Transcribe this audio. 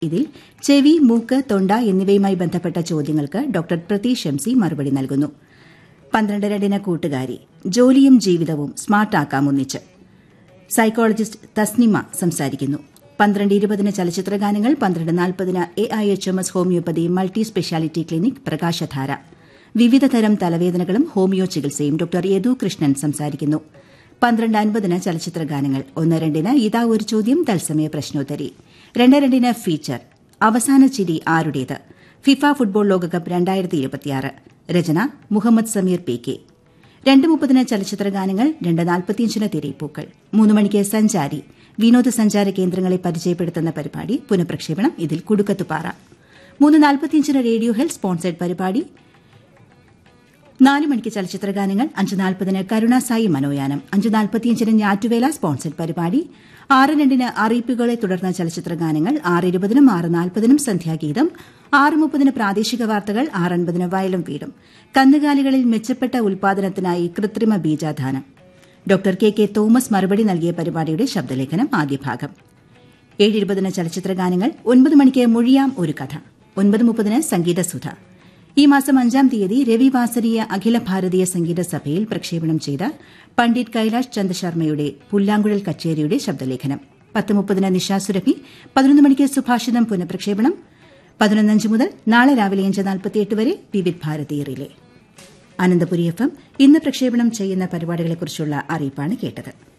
ഇതിൽ ചെവി മൂക്ക് തൊണ്ട എന്നിവയുമായി ബന്ധപ്പെട്ട ചോദ്യങ്ങൾക്ക് ഡോക്ടർ പ്രതീഷ് എംസി മറുപടി നൽകുന്നു പന്ത്രണ്ട് രണ്ടിന് കൂട്ടുകാരി ജോലിയും ജീവിതവും സ്മാർട്ടാക്കാം ഒന്നിച്ച് സൈക്കോളജിസ്റ്റ് തസ്നിമ സംസാരിക്കുന്നു പന്ത്രണ്ട് ഇരുപതിന് ചലച്ചിത്ര ഗാനങ്ങൾ പന്ത്രണ്ട് നാൽപ്പതിന് A I H M S homoeopathy multi speciality clinic Prakashadhara വിവിധതരം തലവേദനകളും ഹോമിയോ ചികിത്സയും ഡോക്ടർ യദു കൃഷ്ണൻ സംസാരിക്കുന്നു പന്ത്രണ്ട് അൻപതിന് ചലച്ചിത്ര ഗാനങ്ങൾ ഒന്ന് രണ്ടിന് ഇതാ ഒരു ചോദ്യം തത്സമയ പ്രശ്നോത്തരി രണ്ട് രണ്ടിന് ഫീച്ചർ അവസാന ചിരി ആരുടേത് ഫിഫ ഫുട്ബോൾ ലോകകപ്പ് രണ്ടായിരത്തി ഇരുപത്തിയാറ് രചന മുഹമ്മദ് സമീർ പി കെ രണ്ട് മുപ്പതിന് ചലച്ചിത്ര ഗാനങ്ങൾ രണ്ട് നാൽപ്പത്തിയഞ്ചിന് തിരയിപ്പൂക്കൾ മൂന്ന് മണിക്ക് സഞ്ചാരി വിനോദസഞ്ചാര കേന്ദ്രങ്ങളെ പരിചയപ്പെടുത്തുന്ന പരിപാടി പുനഃപ്രക്ഷേപണം ഇതിൽ കുടുക്കത്തുപാറ മൂന്ന് നാൽപ്പത്തിയഞ്ചിന് റേഡിയോ ഹെൽത്ത് സ്പോൺസേഡ് പരിപാടി നാല് മണിക്ക് ചലച്ചിത്ര ഗാനങ്ങൾ അഞ്ച് നാൽപ്പതിന് കരുണാസായി മനോയാനം അഞ്ച് നാൽപ്പത്തിയഞ്ചിന് ഞാറ്റുവേല സ്പോൺസേഡ് പരിപാടി ആറ് രണ്ടിന് അറിയിപ്പുകളെ തുടർന്ന ചലച്ചിത്ര ഗാനങ്ങൾ ആറ് ഇരുപതിനും ആറ് നാൽപ്പതിനും സന്ധ്യാഗീതം ആറ് മുപ്പതിന് പ്രാദേശിക വാർത്തകൾ ആറ് അൻപതിന് വയലും വീടും കന്നുകാലികളിൽ മെച്ചപ്പെട്ട ഉൽപാദനത്തിനായി കൃത്രിമ ബീജാധാനം ഡോക്ടർ കെ കെ തോമസ് മറുപടി നൽകിയ പരിപാടിയുടെ ശബ്ദലേഖനം ആദ്യ ഭാഗം ഏഴിരുപതിന് ചലച്ചിത്ര ഗാനങ്ങൾ ഒൻപത് മണിക്ക് മൊഴിയാം ഒരു കഥ ഒൻപത് മുപ്പതിന് സംഗീതസുധ ഈ മാസം അഞ്ചാം തീയതി രവി വാസരീയ അഖില ഭാരതീയ സംഗീത സഭയിൽ പ്രക്ഷേപണം ചെയ്ത പണ്ഡിറ്റ് കൈലാഷ് ചന്ദ് ശർമ്മയുടെ പുല്ലാങ്കുഴൽ കച്ചേരിയുടെ ശബ്ദലേഖനം പത്ത് മുപ്പതിന് നിശാസുരഭി പതിനൊന്ന് മണിക്ക് സുഭാഷിതം പുനഃപ്രക്ഷേപണം പതിനൊന്നഞ്ച് മുതൽ നാളെ രാവിലെ അഞ്ച് നാൽപ്പത്തിയെട്ട് വരെ Vividh Bharati relay Ananthapuri F M ഇന്ന് പ്രക്ഷേപണം ചെയ്യുന്ന പരിപാടികളെക്കുറിച്ചുള്ള അറിയിപ്പാണ് കേട്ടത്